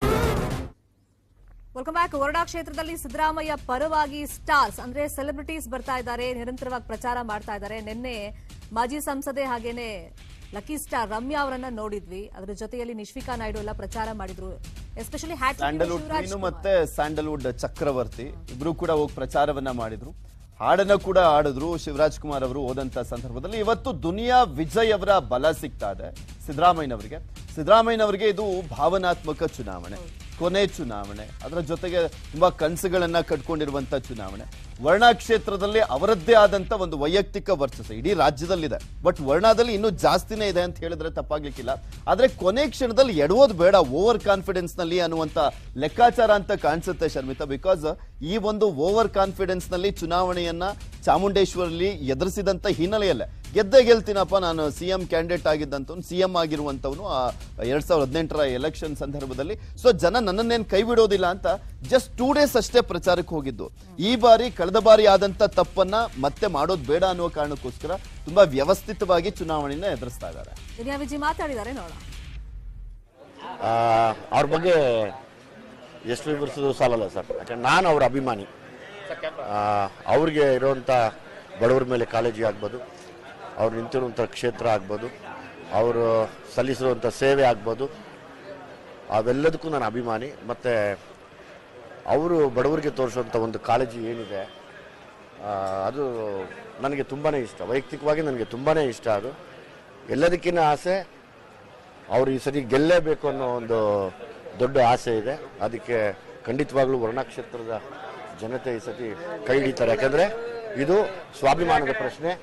ವೆಲ್ಕಮ್ ಬ್ಯಾಕ್ ವರಡಾ ಕ್ಷೇತ್ರದಲ್ಲಿ ಸಿದ್ದರಾಮಯ್ಯ ಪರವಾಗಿ ಸ್ಟಾರ್ಸ್ ಅಂದ್ರೆ ಸೆಲೆಬ್ರಿಟೀಸ್ ಬರ್ತಾ ಇದ್ದಾರೆ ನಿರಂತರವಾಗಿ ಪ್ರಚಾರ ಮಾಡ್ತಾ ಇದ್ದಾರೆ ನಿನ್ನೆ ಮಾಜಿ ಸಂಸದೆ ಹಾಗೇನೆ ಲಕ್ಕಿ ಸ್ಟಾರ್ ರಮ್ಯಾ ಅವರನ್ನ ನೋಡಿದ್ವಿ ಅದ್ರ ಜೊತೆಯಲ್ಲಿ ನಿಶ್ವಿಕಾ ನಾಯ್ಡು ಎಲ್ಲ ಪ್ರಚಾರ ಮಾಡಿದ್ರು ಎಸ್ಪೆಷಲಿ ಸ್ಯಾಂಡಲ್ವುಡ್ ಕ್ವೀನು ಮತ್ತೆ ಸ್ಯಾಂಡಲ್ವುಡ್ ಚಕ್ರವರ್ತಿ ಇಬ್ರು ಕೂಡ ಹೋಗಿ ಪ್ರಚಾರವನ್ನ ಮಾಡಿದ್ರು ಹಾಡನ್ನ ಕೂಡ ಆಡಿದ್ರು ಶಿವರಾಜ್ ಕುಮಾರ್ ಅವರು ಹೋದಂತ ಸಂದರ್ಭದಲ್ಲಿ ಇವತ್ತು ದುನಿಯಾ ವಿಜಯ್ ಅವರ ಬಲ ಸಿಗ್ತಾ ಇದೆ ಸಿದ್ದರಾಮಯ್ಯನವರಿಗೆ ಸಿದ್ದರಾಮಯ್ಯನವರಿಗೆ ಇದು ಭಾವನಾತ್ಮಕ ಚುನಾವಣೆ ಕೊನೆ ಚುನಾವಣೆ ಅದರ ಜೊತೆಗೆ ತುಂಬಾ ಕನಸುಗಳನ್ನ ಕಟ್ಕೊಂಡಿರುವಂತ ಚುನಾವಣೆ ವರ್ಣ ಕ್ಷೇತ್ರದಲ್ಲಿ ಅವರದ್ದೇ ಆದಂತ ಒಂದು ವೈಯಕ್ತಿಕ ವರ್ಚಸ್ಸು ಇಡೀ ರಾಜ್ಯದಲ್ಲಿದೆ ಬಟ್ ವರ್ಣದಲ್ಲಿ ಇನ್ನೂ ಜಾಸ್ತಿನೇ ಇದೆ ಅಂತ ಹೇಳಿದ್ರೆ ತಪ್ಪಾಗ್ಲಿಕ್ಕಿಲ್ಲ ಆದ್ರೆ ಕೊನೆ ಕ್ಷಣದಲ್ಲಿ ಎಡವೋದು ಬೇಡ ಓವರ್ ಕಾನ್ಫಿಡೆನ್ಸ್ ನಲ್ಲಿ ಅನ್ನುವಂತ ಲೆಕ್ಕಾಚಾರ ಅಂತ ಕಾಣಿಸುತ್ತೆ ಶರ್ಮಿತಾ ಬಿಕಾಸ್ ಈ ಒಂದು ಓವರ್ ಕಾನ್ಫಿಡೆನ್ಸ್ ನಲ್ಲಿ ಚುನಾವಣೆಯನ್ನ ಚಾಮುಂಡೇಶ್ವರಲ್ಲಿ ಎದುರಿಸಿದಂತ ಹಿನ್ನೆಲೆಯಲ್ಲೇ ಗೆದ್ದೇ ಗೆಲ್ತೀನಪ್ಪ ನಾನು ಸಿಎಂ ಕ್ಯಾಂಡಿಡೇಟ್ ಆಗಿದ್ದಂತವನು ಸಿಎಂ ಆಗಿರುವಂತವನು ಆ ಎರಡ್ ಸಾವಿರದ ಹದಿನೆಂಟರ ಎಲೆಕ್ಷನ್ ಸಂದರ್ಭದಲ್ಲಿ ಸೊ ಜನ ನನ್ನನ್ನೇನು ಕೈ ಬಿಡೋದಿಲ್ಲ ಅಂತ ಜಸ್ಟ್ ಟೂ ಡೇಸ್ ಅಷ್ಟೇ ಪ್ರಚಾರಕ್ಕೆ ಹೋಗಿದ್ದು ಈ ಬಾರಿ ಕಳೆದ ಬಾರಿ ಆದಂತ ತಪ್ಪನ್ನ ಮತ್ತೆ ಮಾಡೋದು ಬೇಡ ಅನ್ನುವ ಕಾರಣಕ್ಕೋಸ್ಕರ ತುಂಬಾ ವ್ಯವಸ್ಥಿತವಾಗಿ ಚುನಾವಣೆಯನ್ನ ಎದುರಿಸ್ತಾ ಇದ್ದಾರೆ ದುನಿಯಾ ವಿಜಯ್ ಮಾತಾಡಿದ್ದಾರೆ ನೋಡೋಣ ಆ, ಅವ್ರ ಬಗ್ಗೆ ಎಷ್ಟು ವಿವರಿಸೋದು ಸಾಲಲ್ಲ ಸರ್ ಯಾಕಂದ್ರೆ ನಾನು ಅವ್ರ ಅಭಿಮಾನಿ ಆ, ಅವ್ರಿಗೆ ಇರುವಂಥ ಬಡವರ ಮೇಲೆ ಕಾಳಜಿ ಆಗ್ಬೋದು ಅವ್ರು ನಿಂತಿರುವಂಥ ಕ್ಷೇತ್ರ ಆಗ್ಬೋದು ಅವರು ಸಲ್ಲಿಸಿರುವಂಥ ಸೇವೆ ಆಗ್ಬೋದು ಅವೆಲ್ಲದಕ್ಕೂ ನಾನು ಅಭಿಮಾನಿ ಮತ್ತು ಅವರು ಬಡವರಿಗೆ ತೋರಿಸುವಂಥ ಒಂದು ಕಾಳಜಿ ಏನಿದೆ ಆ, ಅದು ನನಗೆ ತುಂಬಾ ಇಷ್ಟ ವೈಯಕ್ತಿಕವಾಗಿ ನನಗೆ ತುಂಬಾ ಇಷ್ಟ ಅದು ಎಲ್ಲದಕ್ಕಿಂತ ಆಸೆ ಅವ್ರು ಈ ಸರಿ ಗೆಲ್ಲೇಬೇಕು ಅನ್ನೋ ಒಂದು ದೊಡ್ಡ ಆಸೆ ಇದೆ ಅದಕ್ಕೆ ಖಂಡಿತವಾಗ್ಲೂ ವರ್ಣ ಕ್ಷೇತ್ರದ ಜನತೆ ಈ ಸತಿ ಕೈ ಹಿಡಿತಾರೆ ಯಾಕಂದ್ರೆ ಇದು ಸ್ವಾಭಿಮಾನದ ಪ್ರಶ್ನೆ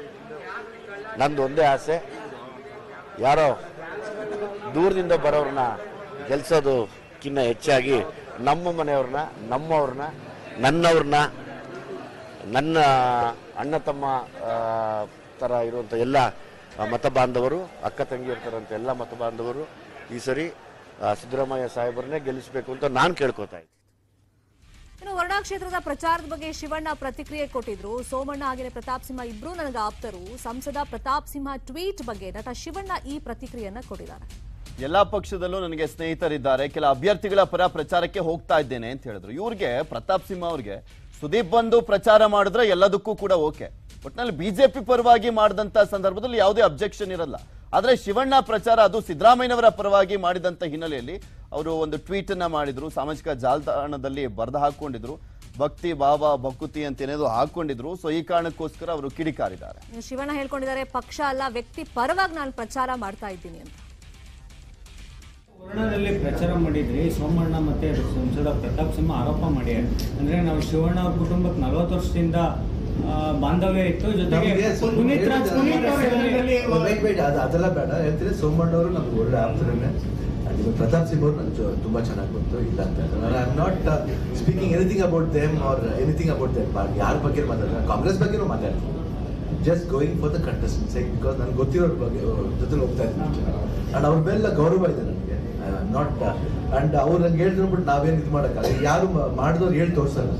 ನಂದು ಒಂದೇ ಆಸೆ ಯಾರೋ ದೂರದಿಂದ ಬರೋರನ್ನ ಗೆಲ್ಸೋದಕ್ಕಿಂತ ಹೆಚ್ಚಾಗಿ ನಮ್ಮ ಮನೆಯವ್ರನ್ನ ನಮ್ಮವ್ರನ್ನ ನನ್ನವ್ರನ್ನ ನನ್ನ ಅಣ್ಣ ತಮ್ಮ ಆ, ಥರ ಇರುವಂಥ ಎಲ್ಲ ಆ, ಮತ ಬಾಂಧವರು ಅಕ್ಕ ತಂಗಿ ಇರ್ತಾರಂತ ಎಲ್ಲ ಮತ ಬಾಂಧವರು ಈ ಸರಿ ಆ, ಸಿದ್ದರಾಮಯ್ಯ ಸಾಹೇಬರನ್ನೇ ಗೆಲ್ಲಿಸಬೇಕು ಅಂತ ನಾನು ಕೇಳ್ಕೊತಾ ಇದ್ದೀನಿ ಇನ್ನು ವರ್ಣಾ ಕ್ಷೇತ್ರದ ಪ್ರಚಾರದ ಬಗ್ಗೆ ಶಿವಣ್ಣ ಪ್ರತಿಕ್ರಿಯೆ ಕೊಟ್ಟಿದ್ರು ಸೋಮಣ್ಣ ಹಾಗೆಯೇ ಪ್ರತಾಪ್ ಸಿಂಹ ಇಬ್ರು ನನಗೆ ಆಪ್ತರು ಸಂಸದ ಪ್ರತಾಪ್ ಸಿಂಹ ಟ್ವೀಟ್ ಬಗ್ಗೆ ನಟ ಶಿವಣ್ಣ ಈ ಪ್ರತಿಕ್ರಿಯೆಯನ್ನ ಕೊಟ್ಟಿದ್ದಾರೆ ಎಲ್ಲಾ ಪಕ್ಷದಲ್ಲೂ ನನಗೆ ಸ್ನೇಹಿತರಿದ್ದಾರೆ ಕೆಲ ಅಭ್ಯರ್ಥಿಗಳ ಪರ ಪ್ರಚಾರಕ್ಕೆ ಹೋಗ್ತಾ ಇದ್ದೇನೆ ಅಂತ ಹೇಳಿದ್ರು ಇವ್ರಿಗೆ ಪ್ರತಾಪ್ ಸಿಂಹ ಅವ್ರಿಗೆ ಸುದೀಪ್ ಬಂದು ಪ್ರಚಾರ ಮಾಡಿದ್ರೆ ಎಲ್ಲದಕ್ಕೂ ಕೂಡ ಓಕೆ ಒಟ್ನಲ್ಲಿ ಬಿಜೆಪಿ ಪರವಾಗಿ ಮಾಡಿದಂತ ಸಂದರ್ಭದಲ್ಲಿ ಯಾವುದೇ ಅಬ್ಜೆಕ್ಷನ್ ಇರಲ್ಲ ಆದ್ರೆ ಶಿವಣ್ಣ ಪ್ರಚಾರ ಅದು ಸಿದ್ದರಾಮಯ್ಯನವರ ಪರವಾಗಿ ಮಾಡಿದಂತ ಹಿನ್ನೆಲೆಯಲ್ಲಿ ಅವರು ಒಂದು ಟ್ವೀಟ್ ಅನ್ನ ಮಾಡಿದ್ರು ಸಾಮಾಜಿಕ ಜಾಲತಾಣದಲ್ಲಿ ಬರೆದು ಹಾಕೊಂಡಿದ್ರು ಭಕ್ತಿ ಭಾವ ಭಕುತಿ ಅಂತ ಏನೇದು ಹಾಕೊಂಡಿದ್ರು ಸೊ ಈ ಕಾರಣಕ್ಕೋಸ್ಕರ ಅವರು ಕಿಡಿಕಾರಿದ್ದಾರೆ ಇನ್ನು ಶಿವಣ್ಣ ಹೇಳ್ಕೊಂಡಿದ್ದಾರೆ ಪಕ್ಷ ಅಲ್ಲ ವ್ಯಕ್ತಿ ಪರವಾಗಿ ನಾನು ಪ್ರಚಾರ ಮಾಡ್ತಾ ಇದ್ದೀನಿ ಅಂತ ವರ್ಣದಲ್ಲಿ ಪ್ರಚಾರ ಮಾಡಿದ್ರಿ ಸೋಮಣ್ಣ ಮತ್ತೆ ಸಂಸದ ಪ್ರತಾಪ್ ಸಿಂಹ ಆರೋಪ ಮಾಡಿ ಅಂದ್ರೆ ನಾವು ಶಿವಣ್ಣ ಅವ್ರ ಕುಟುಂಬಕ್ಕೆ ನಲವತ್ತು ವರ್ಷದಿಂದ ಆ, ಬಾಂಧವ್ಯ ಇತ್ತು ಜೊತೆಗೆ ನಮ್ಗೆ ಸ್ವಲ್ಪ ಪುನೀತ್ ರಾಜ್ ಪುನೀತ್ ಅವ್ರ ಹೆಸರಿನಲ್ಲಿ ವೇಟ್ ವೇಟ್ ಅದು ಅದೆಲ್ಲ ಬೇಡ ಹೇಳ್ತೀನಿ ಸೋಮಣ್ಣ ಅವರು ನಮ್ಗೆ ಒಳ್ಳೆ ಆಪ್ತರನ್ನೇ And ಇವಾಗ ಪ್ರತಾಪ್ ಸಿಂಗ್ ಅವರು ನನಗೆ ತುಂಬಾ ಚೆನ್ನಾಗಿ ಗೊತ್ತು ಇಲ್ಲ ಅಂತ I am not speaking anything about them or anything about them ಯಾರ ಬಗ್ಗೆ ಮಾತಾಡ್ತಾರೆ ಕಾಂಗ್ರೆಸ್ ಬಗ್ಗೆನೂ ಮಾತಾಡ್ತೀನಿ just going for the contestants because ನನಗೆ ಗೊತ್ತಿರೋರ ಬಗ್ಗೆ ಜೊತೆ ಹೋಗ್ತಾ ಇದ್ದೀನಿ ಅಂಡ್ ಅವ್ರ ಮೇಲೆಲ್ಲ ಗೌರವ ಇದೆ ನನಗೆ ನಾಟ್ ಅಂಡ್ ಅವ್ರು ನಂಗೆ ಹೇಳಿದ್ರು ಬಿಟ್ಟು ನಾವೇನು ಇದು ಮಾಡೋಕ್ಕಾಗಲ್ಲ ಯಾರು ಮಾಡಿದವ್ರು ಹೇಳಿ ತೋರ್ಸಲ್ಲ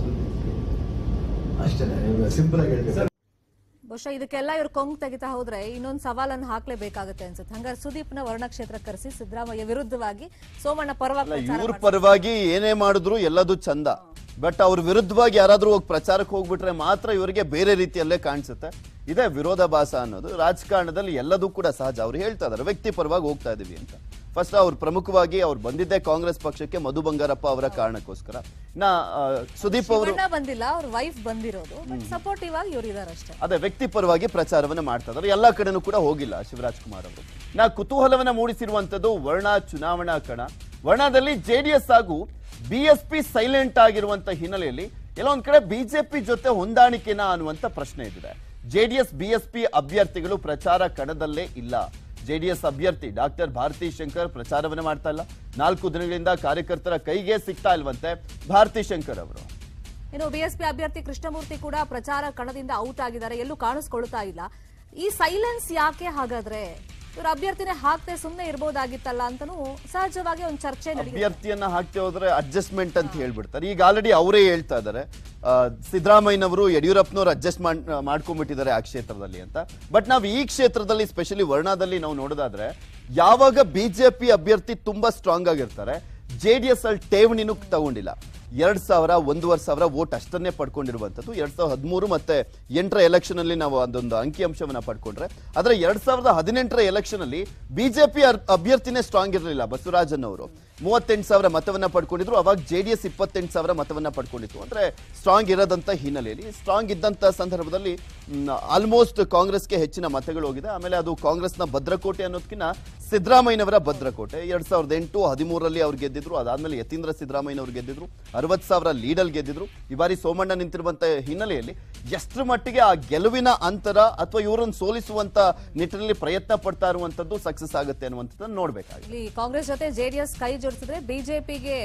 ಅಷ್ಟೇ ಸಿಂಪಲ್ ಆಗಿ ಹೇಳ್ಬೇಕು ಬಹುಶಃ ಇದಕ್ಕೆಲ್ಲ ಇವ್ರು ಕೊಂಗ್ ತೆಗಿತಾ ಹೋದ್ರೆ ಇನ್ನೊಂದು ಸವಾಲನ್ನು ಹಾಕ್ಲೇಬೇಕಾಗುತ್ತೆ ಅನ್ಸುತ್ತೆ ಹಂಗಾರೆ ಸುದೀಪ್ನ ವರ್ಣಕ್ಷೇತ್ರ ಕರೆಸಿ ಸಿದ್ದರಾಮಯ್ಯ ವಿರುದ್ಧವಾಗಿ ಸೋಮಣ್ಣ ಪರವಾಗಿ ಅಲ್ಲ ಪ್ರಚಾರ ಇವ್ರ ಮಾಡ್ತಾರೆ. ಪರವಾಗಿ ಏನೇ ಮಾಡಿದ್ರು ಎಲ್ಲದೂ ಚಂದ ಬಟ್ ಅವ್ರ ವಿರುದ್ಧವಾಗಿ ಯಾರಾದ್ರೂ ಹೋಗಿ ಪ್ರಚಾರಕ್ಕೆ ಹೋಗ್ಬಿಟ್ರೆ ಮಾತ್ರ ಇವರಿಗೆ ಬೇರೆ ರೀತಿಯಲ್ಲೇ ಕಾಣಿಸುತ್ತೆ ಇದೇ ವಿರೋಧಾಭಾಸ ಅನ್ನೋದು ರಾಜಕಾರಣದಲ್ಲಿ ಎಲ್ಲದೂ ಕೂಡ ಸಹಜ ಅವ್ರು ಹೇಳ್ತಾ ಇದಾರೆ ವ್ಯಕ್ತಿ ಪರವಾಗಿ ಹೋಗ್ತಾ ಇದೀವಿ ಅಂತ ಫಸ್ಟ್ ಅವ್ರು ಪ್ರಮುಖವಾಗಿ ಅವ್ರು ಬಂದಿದ್ದೇ ಕಾಂಗ್ರೆಸ್ ಪಕ್ಷಕ್ಕೆ ಮಧು ಬಂಗಾರಪ್ಪ ಅವರ ಕಾರಣಕ್ಕೋಸ್ಕರ ನಾ ಆ, ಸುದೀಪ್ ಅವರು ಶಿವಣ್ಣ ಬಂದಿಲ್ಲ ಅವ್ರ ವೈಫ್ ಬಂದಿರೋದು ಬಟ್ ಸಪೋರ್ಟಿವ್ ಆಗಿ ಇವ್ರು ಇದಾರೆ ಅಷ್ಟೇ ಅದೇ ವ್ಯಕ್ತಿ ಪರವಾಗಿ ಪ್ರಚಾರವನ್ನ ಮಾಡ್ತಾ ಇದ್ದಾರೆ ಎಲ್ಲಾ ಕಡೆನೂ ಕೂಡ ಹೋಗಿಲ್ಲ ಶಿವರಾಜ್ ಕುಮಾರ್ ಅವರು ನಾ ಕುತೂಹಲವನ್ನ ಮೂಡಿಸಿರುವಂತದ್ದು ವರ್ಣ ಚುನಾವಣಾ ಕಣ ವರ್ಣದಲ್ಲಿ ಜೆಡಿಎಸ್ ಹಾಗೂ ಬಿಎಸ್ಪಿ ಸೈಲೆಂಟ್ ಆಗಿರುವಂತ ಹಿನ್ನೆಲೆಯಲ್ಲಿ ಎಲ್ಲೊಂದ್ ಕಡೆ ಬಿಜೆಪಿ ಜೊತೆ ಹೊಂದಾಣಿಕೆನಾ ಅನ್ನುವಂತ ಪ್ರಶ್ನೆ ಇದಿದೆ ಜೆಡಿಎಸ್ ಬಿಎಸ್ಪಿ ಅಭ್ಯರ್ಥಿಗಳು ಪ್ರಚಾರ ಕಣದಲ್ಲೇ ಇಲ್ಲ ಜೆಡಿಎಸ್ ಅಭ್ಯರ್ಥಿ ಡಾಕ್ಟರ್ ಭಾರತಿ ಶಂಕರ್ ಪ್ರಚಾರವನ್ನ ಮಾಡ್ತಾ ಇಲ್ಲ ನಾಲ್ಕು ದಿನಗಳಿಂದ ಕಾರ್ಯಕರ್ತರ ಕೈಗೆ ಸಿಗ್ತಾ ಇಲ್ವಂತೆ ಭಾರತಿ ಶಂಕರ್ ಅವರು ಇನ್ನು ಬಿಎಸ್ಪಿ ಅಭ್ಯರ್ಥಿ ಕೃಷ್ಣಮೂರ್ತಿ ಕೂಡ ಪ್ರಚಾರ ಕಣದಿಂದ ಔಟ್ ಆಗಿದ್ದಾರೆ ಎಲ್ಲೂ ಕಾಣಿಸ್ಕೊಳ್ತಾ ಇಲ್ಲ ಈ ಸೈಲೆನ್ಸ್ ಯಾಕೆ ಹಾಗಾದ್ರೆ ಇವ್ರ ಅಭ್ಯರ್ಥಿನೇ ಹಾಕ್ತೆ ಸುಮ್ಮನೆ ಇರ್ಬೋದಾಗಿತ್ತಲ್ಲ ಅಂತನೂ ಸಹಜವಾಗಿ ಒಂದು ಚರ್ಚೆ ನಡೆಯುತ್ತೆ ಅಭ್ಯರ್ಥಿಯನ್ನ ಹಾಕ್ತೆ ಹೋದ್ರೆ ಅಡ್ಜಸ್ಟ್ಮೆಂಟ್ ಅಂತ ಹೇಳ್ಬಿಡ್ತಾರೆ ಈಗ ಆಲ್ರೆಡಿ ಅವರೇ ಹೇಳ್ತಾ ಇದ್ದಾರೆ ಸಿದ್ದರಾಮಯ್ಯನವರು ಯಡಿಯೂರಪ್ಪನವರು ಅಡ್ಜಸ್ಟ್ ಮಾಡ್ಕೊಂಡ್ಬಿಟ್ಟಿದ್ದಾರೆ ಆ ಕ್ಷೇತ್ರದಲ್ಲಿ ಅಂತ ಬಟ್ ನಾವು ಈ ಕ್ಷೇತ್ರದಲ್ಲಿ ಸ್ಪೆಷಲಿ ವರ್ಣದಲ್ಲಿ ನಾವು ನೋಡೋದಾದ್ರೆ ಯಾವಾಗ ಬಿಜೆಪಿ ಅಭ್ಯರ್ಥಿ ತುಂಬಾ ಸ್ಟ್ರಾಂಗ್ ಆಗಿರ್ತಾರೆ ಜೆಡಿಎಸ್ ಅಲ್ಲಿ ಠೇವಣಿನೂ ತಗೊಂಡಿಲ್ಲ ಎರಡ್ ಸಾವಿರ ಒಂದೂವರೆ ಸಾವಿರ ವೋಟ್ ಅಷ್ಟನ್ನೇ ಪಡ್ಕೊಂಡಿರುವಂತದ್ದು ಎರಡ್ ಸಾವಿರದ ಹದಿಮೂರು ಮತ್ತೆ ಎಂಟರ ಎಲೆಕ್ಷನ್ ಅಲ್ಲಿ ನಾವು ಅದೊಂದು ಅಂಕಿಅಂಶವನ್ನ ಪಡ್ಕೊಂಡ್ರೆ ಆದ್ರೆ ಎರಡ್ ಸಾವಿರದ ಹದಿನೆಂಟರ ಎಲೆಕ್ಷನ್ ಅಲ್ಲಿ ಬಿಜೆಪಿ ಅಭ್ಯರ್ಥಿನೇ ಸ್ಟ್ರಾಂಗ್ ಇರಲಿಲ್ಲ ಬಸವರಾಜನ್ ಅವರು ಮೂವತ್ತೆಂಟು ಸಾವಿರ ಮತವನ್ನ ಪಡ್ಕೊಂಡಿದ್ರು ಅವಾಗ ಜೆಡಿಎಸ್ ಇಪ್ಪತ್ತೆಂಟು ಸಾವಿರ ಮತವನ್ನ ಪಡ್ಕೊಂಡಿತ್ತು ಅಂದ್ರೆ ಸ್ಟ್ರಾಂಗ್ ಇರೋದಂತ ಹಿನ್ನೆಲೆಯಲ್ಲಿ ಸ್ಟ್ರಾಂಗ್ ಇದ್ದಂತ ಸಂದರ್ಭದಲ್ಲಿ ಆಲ್ಮೋಸ್ಟ್ ಕಾಂಗ್ರೆಸ್ಗೆ ಹೆಚ್ಚಿನ ಮತಗಳು ಹೋಗಿದೆ ಆಮೇಲೆ ಅದು ಕಾಂಗ್ರೆಸ್ನ ಭದ್ರಕೋಟೆ ಅನ್ನೋದಕ್ಕಿಂತ ಸಿದ್ದರಾಮಯ್ಯನವರ ಭದ್ರಕೋಟೆ ಎರಡ್ ಸಾವಿರದ ಎಂಟು ಹದಿಮೂರರಲ್ಲಿ ಅವ್ರು ಗೆದ್ದಿದ್ರು ಅದಾದ್ಮೇಲೆ ಯತೀಂದ್ರ ಸಿದ್ದರಾಮಯ್ಯನವರು ಗೆದ್ದಿದ್ರು ಅರವತ್ ಸಾವಿರ ಲೀಡಲ್ ಗೆದ್ದಿದ್ರು ಈ ಬಾರಿ ಸೋಮಣ್ಣ ನಿಂತಿರುವಂತ ಹಿನ್ನೆಲೆಯಲ್ಲಿ ಎಷ್ಟರ ಮಟ್ಟಿಗೆ ಆ ಗೆಲುವಿನ ಅಂತರ ಅಥವಾ ಇವರನ್ನು ಸೋಲಿಸುವಂತ ನಿಟ್ಟಿನಲ್ಲಿ ಪ್ರಯತ್ನ ಪಡ್ತಾ ಇರುವಂತದ್ದು ಸಕ್ಸಸ್ ಆಗುತ್ತೆ ಅನ್ನುವಂಥದ್ದನ್ನು ನೋಡ್ಬೇಕಾಗಿದೆ ಇಲ್ಲಿ ಕಾಂಗ್ರೆಸ್ ಜೊತೆ ಜೆಡಿಎಸ್ ಕೈ ಜೋಡಿಸಿದ್ರೆ ಬಿಜೆಪಿಗೆ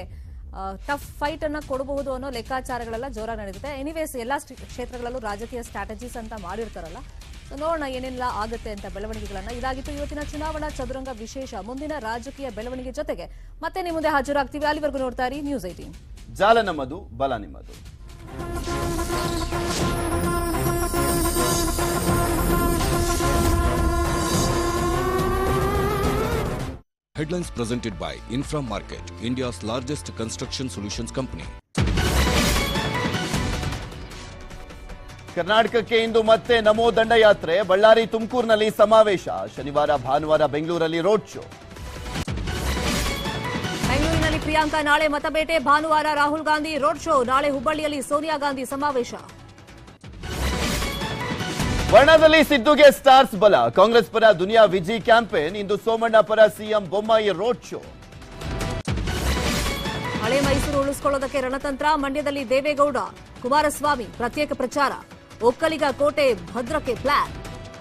ಟಫ್ ಫೈಟ್ ಅನ್ನ ಕೊಡಬಹುದು ಅನ್ನೋ ಲೆಕ್ಕಾಚಾರಗಳೆಲ್ಲ ಜೋರಾಗಿ ನಡೆದಿದೆ ಎನಿವೇಸ್ ಎಲ್ಲಾ ಸ್ಟಿ- ಕ್ಷೇತ್ರಗಳಲ್ಲೂ ರಾಜಕೀಯ ಸ್ಟ್ರಾಟಜೀಸ್ ಅಂತ ಮಾಡಿರ್ತಾರಲ್ಲ ಸೊ ನೋಡೋಣ ಏನೆಲ್ಲ ಆಗುತ್ತೆ ಅಂತ ಬೆಳವಣಿಗೆಗಳನ್ನ ಇದಾಗಿತ್ತು ಇವತ್ತಿನ ಚುನಾವಣಾ ಚದುರಂಗ ವಿಶೇಷ ಮುಂದಿನ ರಾಜಕೀಯ ಬೆಳವಣಿಗೆ ಜೊತೆಗೆ ಮತ್ತೆ ನಿಮ್ಮ ಮುಂದೆ ಹಾಜರಾಗ್ತೀವಿ ಅಲ್ಲಿವರೆಗೂ ನೋಡ್ತಾ ಇರಿ ನ್ಯೂಸ್ ಏಟೀನ್ ಜಾಲ ನಮ್ಮದು ಬಲ ನಿಮ್ಮದು Headlines presented by Infra Market, India's largest construction solutions company. ಕರ್ನಾಟಕಕ್ಕೆ ಇಂದು ಮತ್ತೆ ನಮೋ ದಂಡಯಾತ್ರೆ ಬಳ್ಳಾರಿ ತುಮಕೂರಿನಲ್ಲಿ ಸಮಾವೇಶ ಶನಿವಾರ ಭಾನುವಾರ ಬೆಂಗಳೂರಲ್ಲಿ ರೋಡ್ ಶೋ ಬೆಂಗಳೂರಿನಲ್ಲಿ ಪ್ರಿಯಾಂಕಾ ನಾಳೆ ಮತಬೇಟೆ ಭಾನುವಾರ ರಾಹುಲ್ ಗಾಂಧಿ ರೋಡ್ ಶೋ ನಾಳೆ ಹುಬ್ಬಳ್ಳಿಯಲ್ಲಿ ಸೋನಿಯಾ ಗಾಂಧಿ ಸಮಾವೇಶ ವರ್ಣದಲ್ಲಿ ಸಿದ್ದುಗೆ ಸ್ಟಾರ್ಸ್ ಬಲ ಕಾಂಗ್ರೆಸ್ ಪರ ದುನಿಯಾ ವಿಜಿ ಕ್ಯಾಂಪೇನ್ ಇಂದು ಸೋಮಣ್ಣ ಪರ ಸಿಎಂ ಬೊಮ್ಮಾಯಿ ರೋಡ್ ಶೋ ಹಳೆ ಮೈಸೂರು ಉಳಿಸಿಕೊಳ್ಳೋದಕ್ಕೆ ರಣತಂತ್ರ ಮಂಡ್ಯದಲ್ಲಿ ದೇವೇಗೌಡ ಕುಮಾರಸ್ವಾಮಿ ಪ್ರತ್ಯೇಕ ಪ್ರಚಾರ ಒಕ್ಕಲಿಗ ಕೋಟೆ ಭದ್ರಕ್ಕೆ ಪ್ಲಾನ್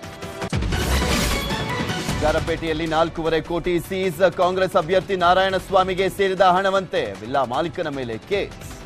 ಜಾರಪೇಟೆಯಲ್ಲಿ ನಾಲ್ಕೂವರೆ ಕೋಟಿ ಸೀಸ್ ಕಾಂಗ್ರೆಸ್ ಅಭ್ಯರ್ಥಿ ನಾರಾಯಣಸ್ವಾಮಿಗೆ ಸೇರಿದ ಹಣವಂತೆ ವಿಲ್ಲಾ ಮಾಲೀಕನ ಮೇಲೆ ಕೇಸ್